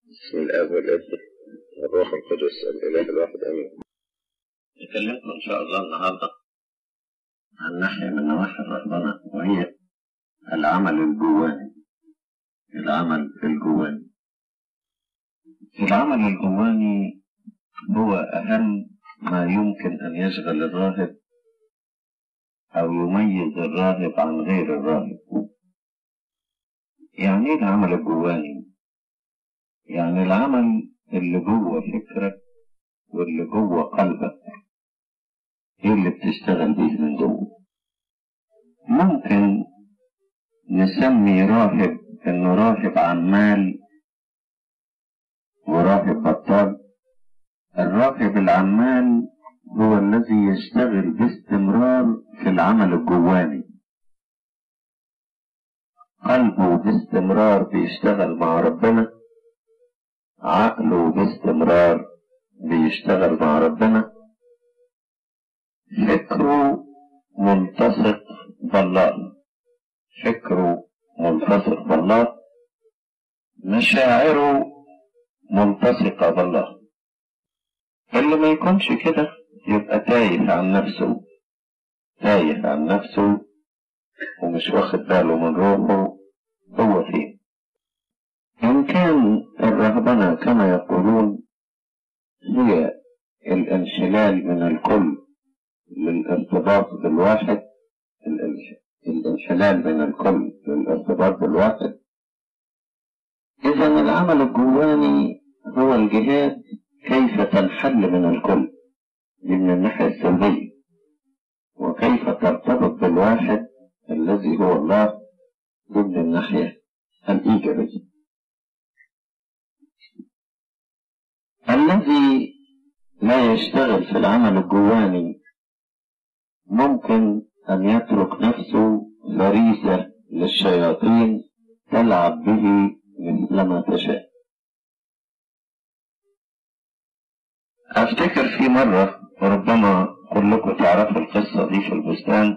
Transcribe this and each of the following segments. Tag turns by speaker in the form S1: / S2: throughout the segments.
S1: بسم الاب والابن والروح القدس الاله الواحد امين
S2: نكلمكم إن شاء الله النهاردة عن ناحية من نواحي ربنا وهي العمل الجواني العمل الجواني العمل الجواني هو أهم ما يمكن أن يشغل الراهب أو يميز الراهب عن غير الراهب يعني إيه العمل الجواني؟ يعني العمل اللي جوه فكرك واللي جوه قلبك ايه اللي بتشتغل بيه من جوه ممكن نسمي راهب انه راهب عمال وراهب بطال الراهب العمال هو الذي يشتغل باستمرار في العمل الجواني قلبه باستمرار بيشتغل مع ربنا عقله باستمرار بيشتغل مع ربنا فكره ملتصق بالله فكره ملتصق بالله مشاعره ملتصقة بالله اللي ما يكونش كده يبقى تايه عن نفسه تايه عن نفسه ومش واخد باله من روحه هو فين إن كان الرهبنة كما يقولون هي الانشلال من الكل للارتباط بالواحد الانشلال من الكل للارتباط بالواحد إذا العمل الجواني هو الجهاد كيف تنحل من الكل دي من الناحية السلبية وكيف ترتبط بالواحد الذي هو الله دي من الناحية الإيجابية الذي لا يشتغل في العمل الجواني ممكن أن يترك نفسه فريسة للشياطين تلعب به مثلما تشاء أفتكر في مرة وربما كلكم تعرفوا القصة دي في البستان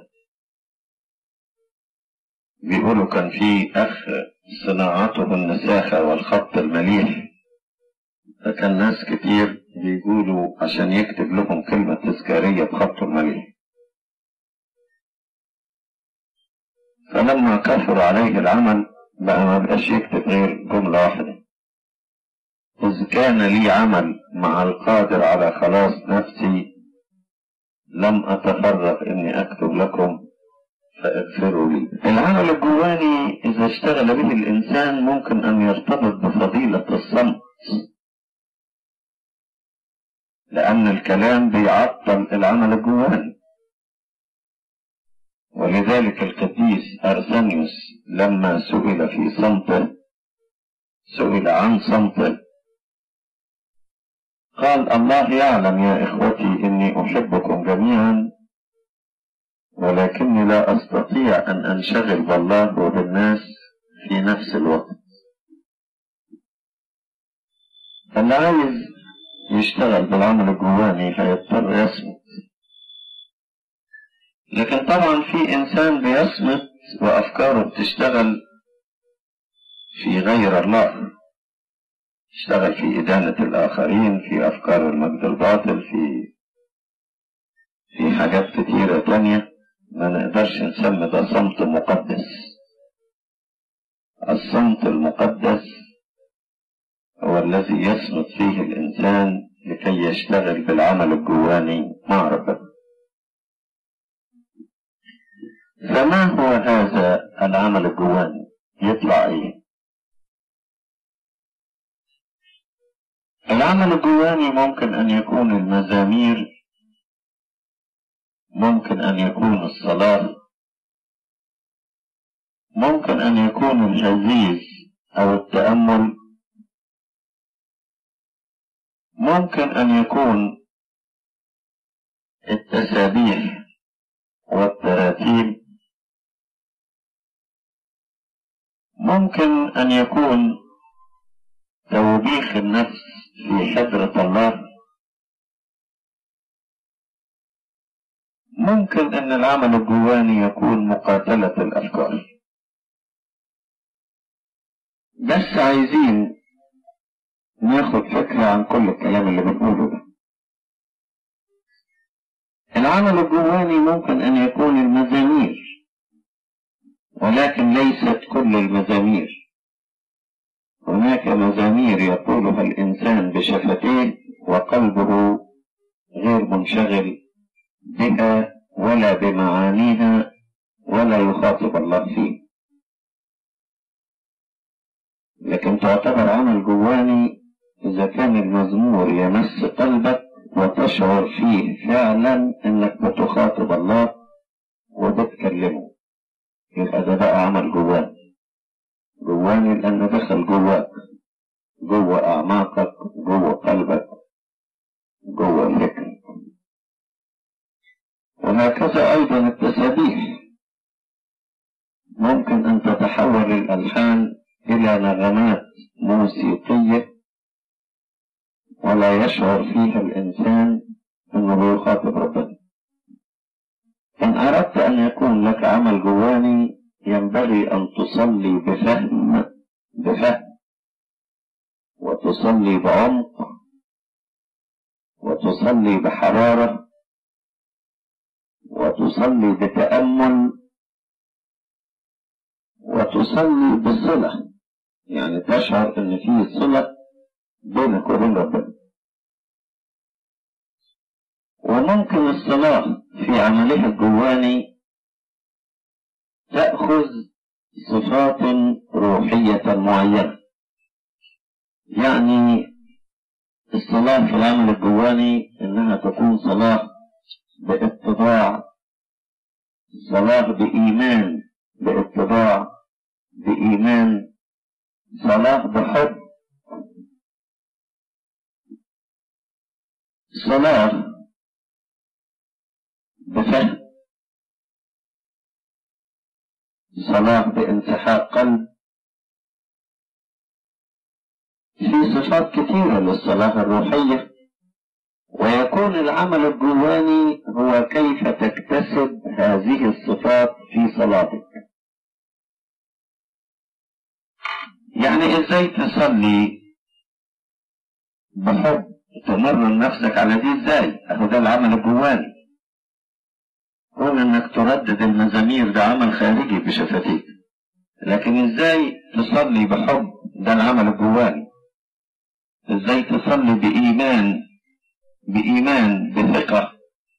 S2: بيقولوا كان في أخ صناعته النساخة والخط المليح فكان ناس كتير بيقولوا عشان يكتب لهم كلمة تذكارية بخط المليح فلما كثر عليه العمل بقى ما بقاش يكتب غير جملة واحدة إذ كان لي عمل مع القادر على خلاص نفسي لم أتفرغ إني أكتب لكم فاغفروا لي العمل الجواني إذا اشتغل به الإنسان ممكن أن يرتبط بفضيلة الصمت لأن الكلام بيعطل العمل الجواني ولذلك القديس أرسنيوس لما سئل في صمته سئل عن صمته قال الله يعلم يا إخوتي إني أحبكم جميعا ولكني لا أستطيع أن أنشغل بالله وبالناس في نفس الوقت اللي عايز يشتغل بالعمل الجواني هيضطر يصمت لكن طبعا في إنسان بيصمت وأفكاره بتشتغل في غير الله اشتغل في إدانة الآخرين في أفكار المجد الباطل في في حاجات كتيرة تانية ما نقدرش نسمي ده صمت مقدس الصمت المقدس هو الذي يصمت فيه الإنسان لكي يشتغل بالعمل الجواني مع ربنا فما هو هذا العمل الجواني يطلع ايه العمل الجواني ممكن ان يكون المزامير ممكن ان يكون الصلاة ممكن ان يكون الهزيز او التأمل ممكن ان يكون التسابيح والتراتيل ممكن أن يكون توبيخ النفس في حضرة الله ممكن أن العمل الجواني يكون مقاتلة الأفكار بس عايزين ناخد فكرة عن كل الكلام اللي بنقوله ده العمل الجواني ممكن أن يكون المزامير ولكن ليست كل المزامير هناك مزامير يقولها الإنسان بشفتيه وقلبه غير منشغل بها ولا بمعانيها ولا يخاطب الله فيه لكن تعتبر عمل جواني إذا كان المزمور يمس قلبك وتشعر فيه فعلا إنك بتخاطب الله وبتكلمه يبقى ده بقى عمل جواني جواني لأنه دخل جواك جوه أعماقك جوه قلبك جوه فكرك وهكذا أيضا التسابيح ممكن أن تتحول الألحان إلى نغمات موسيقية ولا يشعر فيها الإنسان أنه يخاطب ربنا إن أردت أن يكون لك عمل جواني ينبغي أن تصلي بفهم بفهم وتصلي بعمق وتصلي بحرارة وتصلي بتأمل وتصلي بصلة يعني تشعر ان في صلة بينك وبين ربنا وممكن الصلاة في عملها الجواني تأخذ صفات روحية معينة يعني الصلاة في العمل الجواني إنها تكون صلاة باتضاع صلاة بإيمان باتضاع بإيمان صلاة بحب صلاة بفهم صلاة بانسحاق قلب في صفات كثيرة للصلاة الروحية ويكون العمل الجواني هو كيف تكتسب هذه الصفات في صلاتك يعني ازاي تصلي بحب تمرن نفسك على دي ازاي اهو ده العمل الجواني كون انك تردد المزامير ده عمل خارجي بشفتيك لكن ازاي تصلي بحب ده العمل الجواني ازاي تصلي بإيمان بإيمان بثقة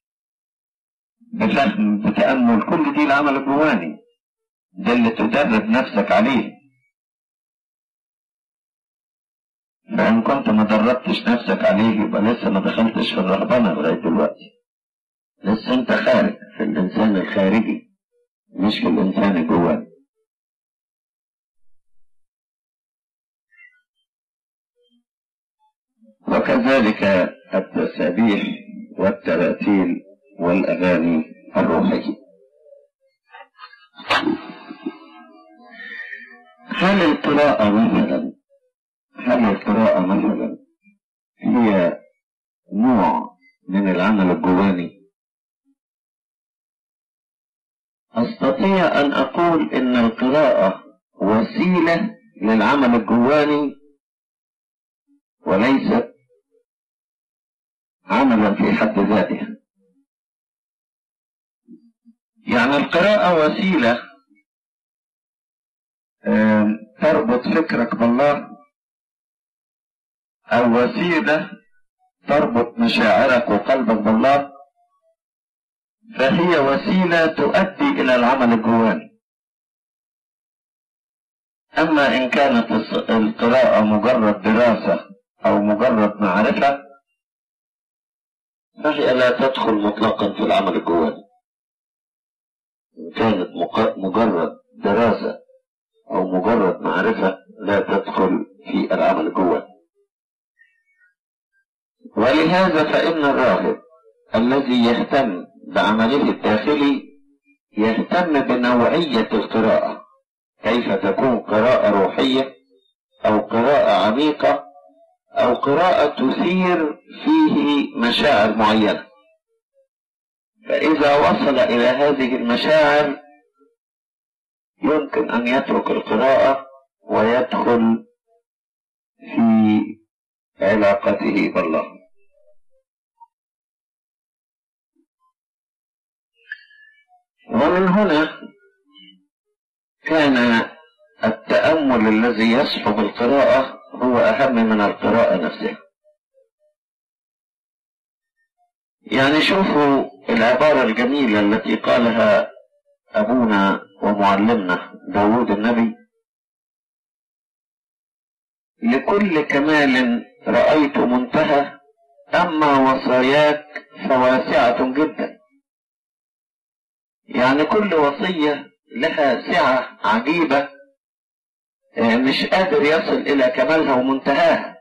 S2: بفهم بتأمل كل دي العمل الجواني ده اللي تدرب نفسك عليه فإن كنت ما دربتش نفسك عليه يبقى لسه ما دخلتش في الرهبنة لغاية دلوقتي لسه انت خارج في الإنسان الخارجي مش في الإنسان الجواني وكذلك التسابيح والتراتيل والأغاني الروحية هل القراءة مثلا هل القراءة مثلا هي نوع من العمل الجواني أستطيع أن أقول إن القراءة وسيلة للعمل الجواني وليست عملا في حد ذاتها يعني القراءة وسيلة تربط فكرك بالله أو وسيلة تربط مشاعرك وقلبك بالله فهي وسيلة تؤدي إلى العمل الجواني أما إن كانت القراءة مجرد دراسة أو مجرد معرفة فهي لا تدخل مطلقا في العمل الجواني إن كانت مجرد دراسة أو مجرد معرفة لا تدخل في العمل الجواني ولهذا فإن الراهب الذي يهتم بعمله الداخلي يهتم بنوعية القراءة كيف تكون قراءة روحية أو قراءة عميقة أو قراءة تثير فيه مشاعر معينة فإذا وصل إلى هذه المشاعر يمكن أن يترك القراءة ويدخل في علاقته بالله ومن هنا كان التأمل الذي يصحب القراءة هو أهم من القراءة نفسها يعني شوفوا العبارة الجميلة التي قالها أبونا ومعلمنا داود النبي لكل كمال رأيت منتهى أما وصاياك فواسعة جدا يعني كل وصية لها سعة عجيبة مش قادر يصل إلى كمالها ومنتهاها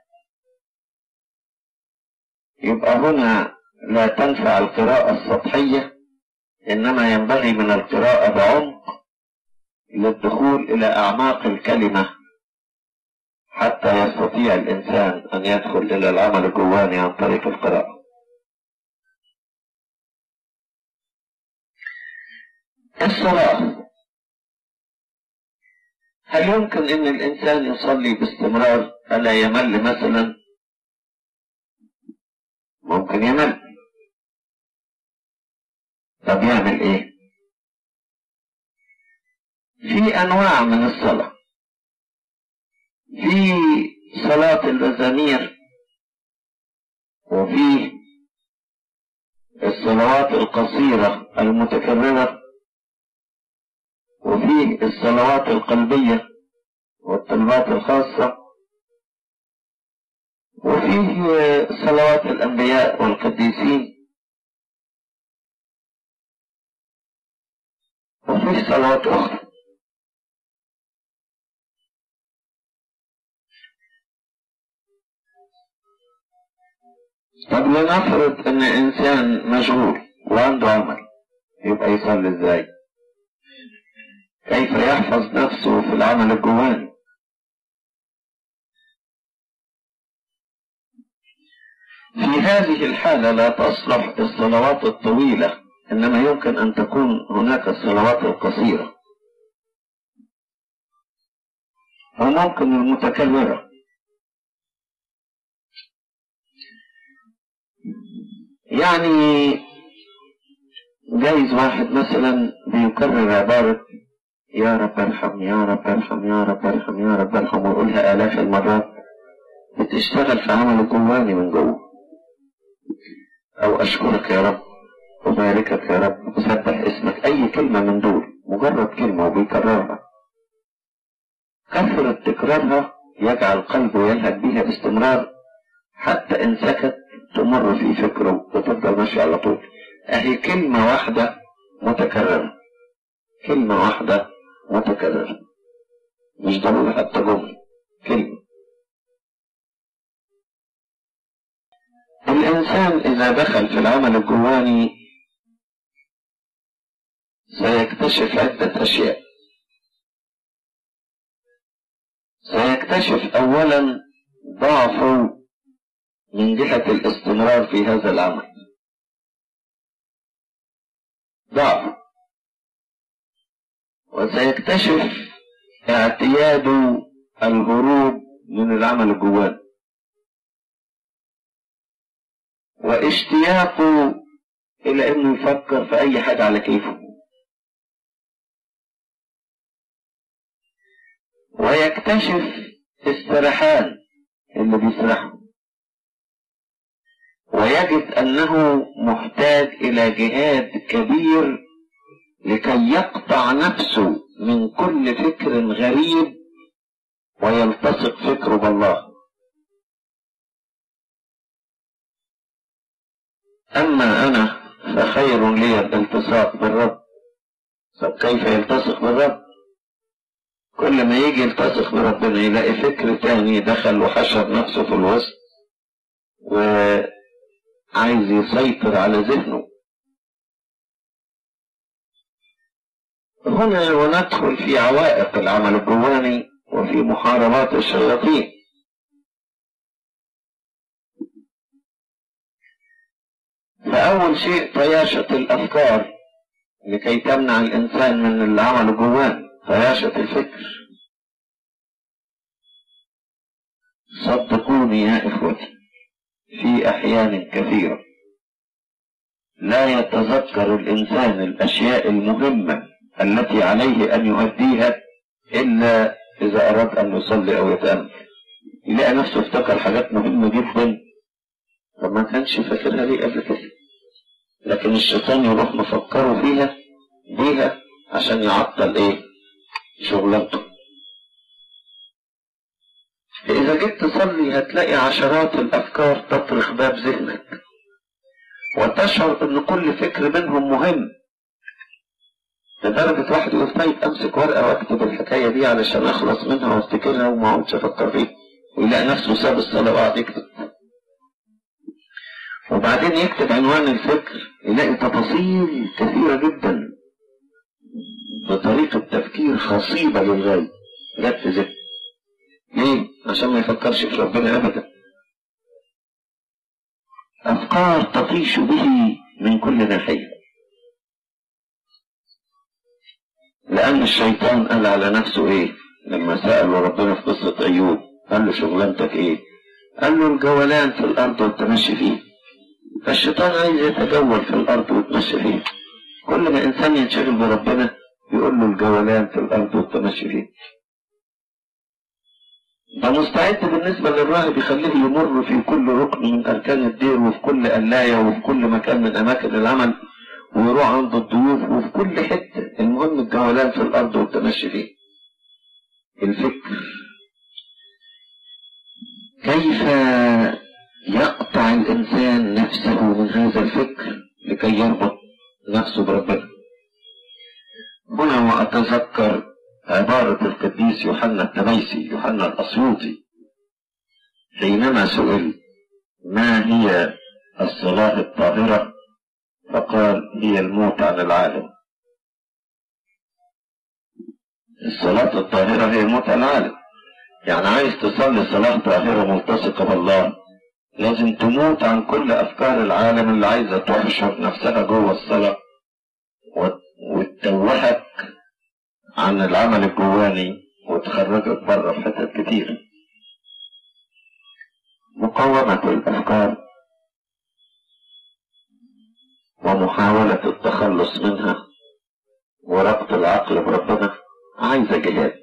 S2: يبقى هنا لا تنفع القراءة السطحية إنما ينبغي من القراءة بعمق للدخول إلى أعماق الكلمة حتى يستطيع الإنسان أن يدخل إلى العمل الجواني عن طريق القراءة الصلاة هل يمكن أن الإنسان يصلي باستمرار ألا يمل مثلا ممكن يمل طب يعمل ايه في انواع من الصلاة في صلاة المزامير وفي الصلوات القصيرة المتكررة وفي الصلوات القلبية والطلبات الخاصة وفيه صلوات الأنبياء والقديسين وفيه صلوات أخرى طب لنفرض ان انسان مشغول وعنده عمل يبقى يصلي ازاي كيف يحفظ نفسه في العمل الجواني في هذه الحالة لا تصلح الصلوات الطويلة إنما يمكن أن تكون هناك الصلوات القصيرة وممكن المتكررة يعني جايز واحد مثلا بيكرر عبارة يا رب ارحم يا رب ارحم يا رب ارحم يا رب ارحم ويقولها آلاف المرات بتشتغل في عمل جواني من جوه أو أشكرك يا رب أباركك يا رب أسبح اسمك أي كلمة من دول مجرد كلمة وبيكررها كثرة تكرارها يجعل قلبه يلهج بها باستمرار حتى إن سكت تمر في فكره وتفضل ماشي على طول أهي كلمة واحدة متكررة كلمة واحدة متكررة مش ضروري حتى جملة كلمة الإنسان إذا دخل في العمل الجواني سيكتشف عدة أشياء سيكتشف أولا ضعفه من جهة الاستمرار في هذا العمل ضعف وسيكتشف اعتياده الهروب من العمل الجواني واشتياقه إلى إنه يفكر في أي حاجة على كيفه ويكتشف السرحان اللي بيسرحه ويجد أنه محتاج إلى جهاد كبير لكي يقطع نفسه من كل فكر غريب ويلتصق فكره بالله أما أنا فخير لي الالتصاق بالرب طب كيف يلتصق بالرب كل ما يجي يلتصق بربنا يلاقي فكر تاني دخل وحشر نفسه في الوسط وعايز يسيطر على ذهنه هنا وندخل في عوائق العمل الجواني وفي محاربات الشياطين فأول شيء طياشة الأفكار لكي تمنع الإنسان من العمل الجواني طياشة الفكر صدقوني صدقوني يا إخوتي في أحيان كثيرة لا يتذكر الإنسان الأشياء المهمة التي عليه أن يؤديها إلا إذا أراد أن يصلي أو يتأمل يلاقي نفسه افتكر حاجات مهمة جدا طب ما كانش فاكرها ليه قبل كده لكن الشيطان يروح مفكره فيها بيها عشان يعطل ايه شغلانته إذا جيت تصلي هتلاقي عشرات الأفكار تطرق باب ذهنك وتشعر إن كل فكر منهم مهم لدرجة واحد يقول طيب أمسك ورقة وأكتب الحكاية دي علشان أخلص منها وأفتكرها وما أقعدش أفكر فيها ويلاقي نفسه ساب الصلاة وقعد يكتب وبعدين يكتب عنوان الفكر يلاقي تفاصيل كثيرة جدا بطريقة تفكير خصيبة للغاية جت في ذهنه ليه؟ عشان ما يفكرش في ربنا أبدا أفكار تطيش به من كل ناحية لأن الشيطان قال على نفسه إيه؟ لما سأله ربنا في قصة أيوب قال له شغلانتك إيه؟ قال له الجولان في الأرض والتمشي فيه فالشيطان عايز يتجول في الأرض ويتمشى فيه كل ما إنسان ينشغل بربنا يقول له الجولان في الأرض والتمشي فيه ده مستعد بالنسبة للراهب يخليه يمر في كل ركن من أركان الدير وفي كل قلاية وفي كل مكان من أماكن العمل ويروح عند الضيوف وفي كل حتة المهم الجولان في الأرض والتمشي فيه الفكر كيف يقطع الإنسان نفسه من هذا الفكر لكي يربط نفسه بربنا هنا وأتذكر عبارة القديس يوحنا التميسي يوحنا الأسيوطي حينما سئل ما هي الصلاة الطاهرة فقال هي الموت عن العالم الصلاة الطاهرة هي الموت عن العالم يعني عايز تصلي صلاة طاهرة ملتصقة بالله لازم تموت عن كل أفكار العالم اللي عايزة تحشر نفسها جوه الصلاة وتتوهك عن العمل الجواني وتخرجك بره في حتت كتير مقاومة الأفكار ومحاولة التخلص منها وربط العقل بربنا عايزة جهاد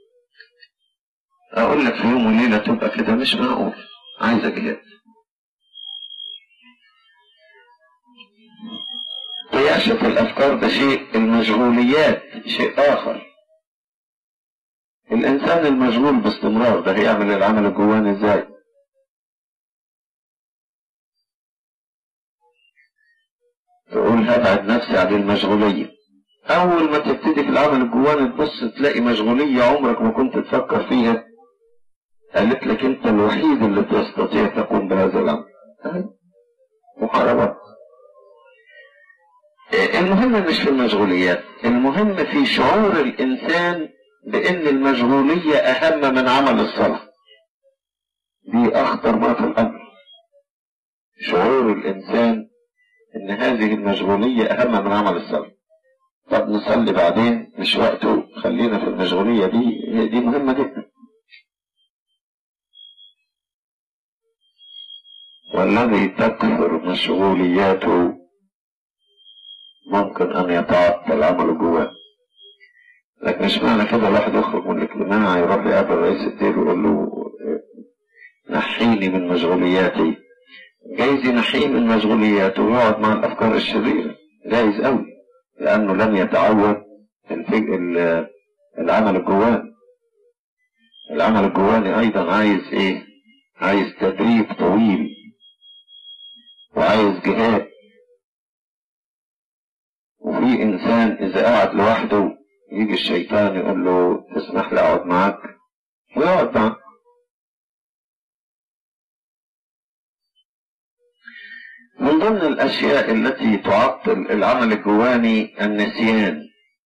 S2: أقول لك في يوم وليلة تبقى كده مش معقول عايزة جهاد قياسة الأفكار ده شيء المشغوليات شيء آخر الإنسان المشغول باستمرار ده هيعمل العمل الجواني إزاي تقول هبعد نفسي عن المشغولية أول ما تبتدي في العمل الجواني تبص تلاقي مشغولية عمرك ما كنت تفكر فيها قالت لك أنت الوحيد اللي تستطيع تقوم بهذا العمل محاربات المهم مش في المشغوليات المهم في شعور الإنسان بأن المشغولية أهم من عمل الصلاة دي أخطر ما في الأمر شعور الإنسان أن هذه المشغولية أهم من عمل الصلاة طب نصلي بعدين مش وقته خلينا في المشغولية دي دي مهمة جدا والذي تكثر مشغولياته ممكن أن يتعطل عمله جواه لكن مش معنى كده الواحد يخرج من الاجتماع يروح يقابل رئيس الدير ويقول له نحيني من مشغولياتي جايز ينحيه من مشغولياته ويقعد مع الأفكار الشريرة جايز قوي لأنه لم يتعود العمل الجواني العمل الجواني أيضا عايز إيه؟ عايز تدريب طويل وعايز جهاد وفي إنسان إذا قعد لوحده يجي الشيطان يقول له تسمح لي أقعد معاك ويقعد معاك من ضمن الأشياء التي تعطل العمل الجواني النسيان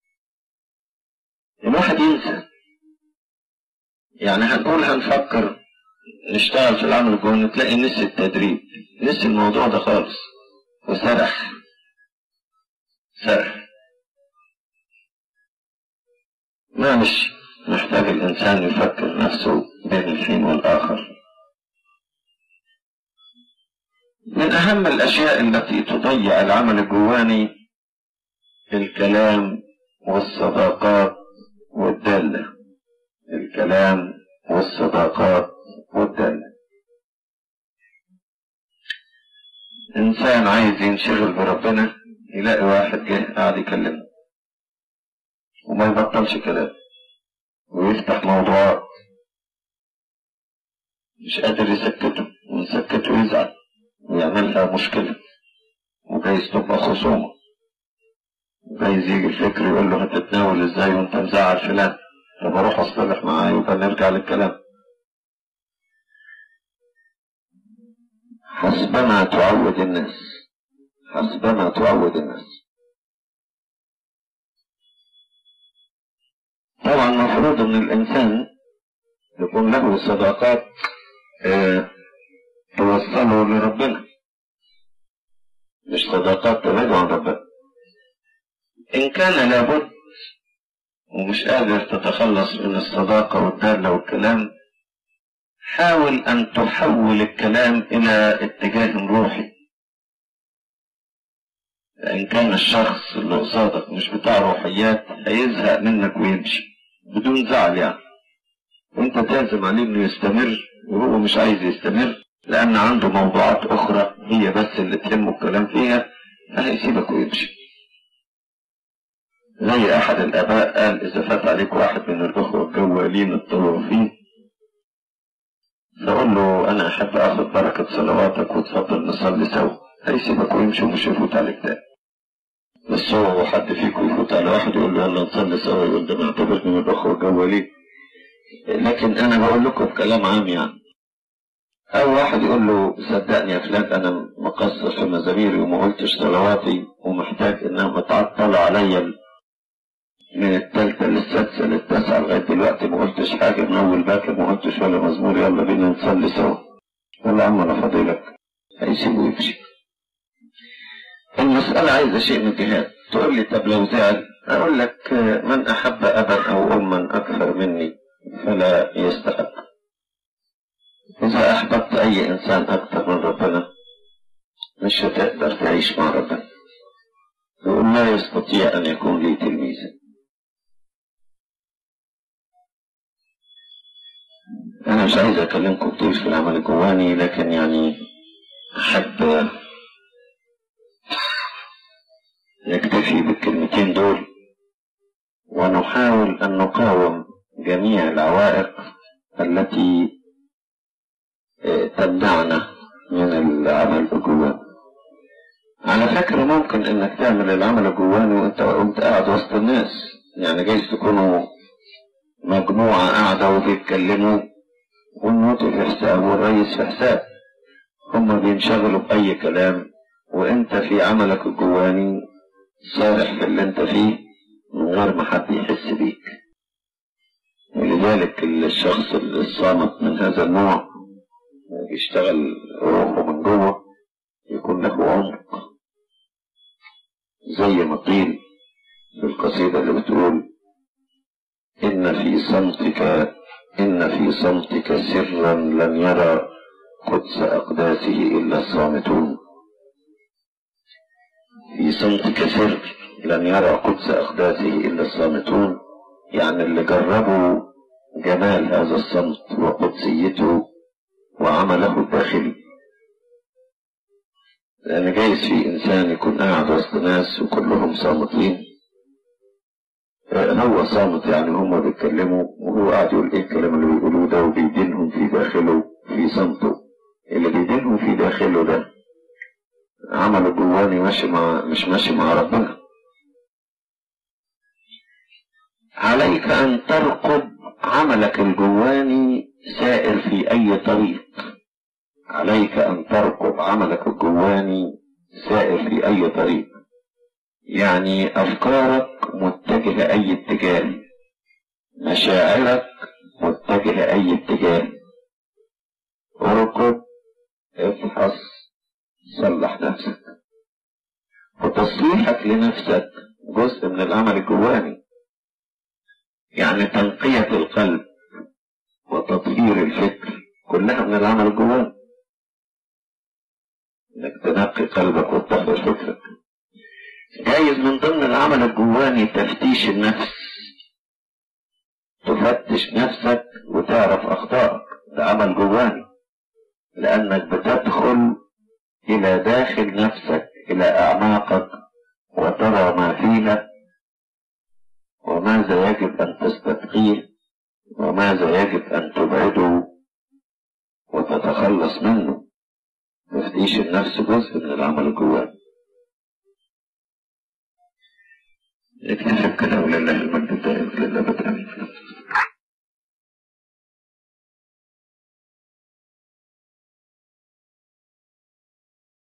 S2: الواحد ينسى يعني هنقول هنفكر نشتغل في العمل الجواني تلاقي نسي التدريب نسي الموضوع ده خالص وسرح سرح معلش محتاج الإنسان يفكر نفسه بين الحين والآخر من أهم الأشياء التي تضيع العمل الجواني الكلام والصداقات والدالة الكلام والصداقات والدالة إنسان عايز ينشغل بربنا يلاقي واحد جه قاعد يكلمه وما يبطلش كلام ويفتح موضوعات مش قادر يسكته ويسكته يزعل ويعملها مشكلة وجايز تبقى خصومة وجايز يجي الفكر يقول له هتتناول ازاي وانت مزعل فلان طب اروح اصطلح معاه يبقى نرجع للكلام حسبما تعود الناس حسبما تعود الناس طبعا المفروض ان الانسان يكون له صداقات اه توصله لربنا مش صداقات تبعده عن ربنا ان كان لابد ومش قادر تتخلص من الصداقة والدالة والكلام حاول أن تحول الكلام إلى اتجاه روحي إن كان الشخص اللي قصادك مش بتاع روحيات هيزهق منك ويمشي بدون زعل يعني وانت تعزم عليه انه يستمر وهو مش عايز يستمر لان عنده موضوعات اخرى هي بس اللي تهمه الكلام فيها هيسيبك ويمشي زي احد الاباء قال اذا فات عليك واحد من الاخوه الجوالين الطوافين فقول له انا احب اخذ بركه صلواتك وتفضل نصلي سوا هيسيبك ويمشي ومش هيفوت عليك تاني بس هو حد فيكم يفوت على واحد يقول له يلا نصلي سوا يقول ده معتبرني من الاخوه الجوالين لكن انا بقول لكم بكلام عام يعني او واحد يقول له صدقني يا فلان انا مقصر في مزاميري وما قلتش صلواتي ومحتاج انها متعطله عليا من الثالثة للسادسة للتاسعة لغاية دلوقتي ما قلتش حاجة من أول باكر ما قلتش ولا مزمور يلا بينا نصلي سوا. والله عم أنا فاضلك هيسيبه يمشي. المسألة عايزة شيء من جهات تقول لي طب لو زعل أقول لك من أحب أبا أو أما أكثر مني فلا يستحق. إذا أحببت أي إنسان أكثر من ربنا مش هتقدر تعيش مع ربنا. يقول لا يستطيع أن يكون لي تلميذا. أنا مش عايز أكلمكم كتير في العمل الجواني لكن يعني أحب نكتفي بالكلمتين دول ونحاول أن نقاوم جميع العوائق التي تمنعنا من العمل الجواني على فكرة ممكن انك تعمل العمل الجواني وانت وانت قاعد وسط الناس يعني جايز تكونوا مجموعة قاعدة وبيتكلموا والموت في حساب والرئيس في حساب هم بينشغلوا بأي كلام وانت في عملك الجواني صارح في اللي انت فيه من غير ما حد يحس بيك ولذلك الشخص الصامت من هذا النوع يشتغل روحه من جوه يكون له عمق زي ما قيل في القصيدة اللي بتقول إن في صمتك إن في صمتك سرا لن يرى قدس أقداسه إلا الصامتون في صمتك سر لن يرى قدس أقداسه إلا الصامتون يعني اللي جربوا جمال هذا الصمت وقدسيته وعمله الداخلي لأن جايز في إنسان يكون قاعد وسط ناس وكلهم صامتين هو صامت يعني هما بيتكلموا وهو قاعد يقول ايه الكلام اللي بيقولوه ده وبيدينهم في داخله في صمته اللي بيدينهم في داخله ده عمله جواني ماشي مع مش ماشي مع ربنا عليك أن ترقب عملك الجواني سائر في أي طريق عليك أن ترقب عملك الجواني سائر في أي طريق يعني أفكارك متجهة أي اتجاه مشاعرك متجهة أي اتجاه اركض افحص صلح نفسك وتصليحك لنفسك جزء من العمل الجواني يعني تنقية القلب وتطهير الفكر كلها من العمل الجواني انك تنقي قلبك وتطهر فكرك جايز من ضمن العمل الجواني تفتيش النفس تفتش نفسك وتعرف اخطائك ده عمل جواني لانك بتدخل الى داخل نفسك الى اعماقك وترى ما فيها وماذا يجب ان تستتقيه وماذا يجب ان تبعده وتتخلص منه تفتيش النفس جزء من العمل الجواني نكتفي بكده ولله المجد الدائم لله امين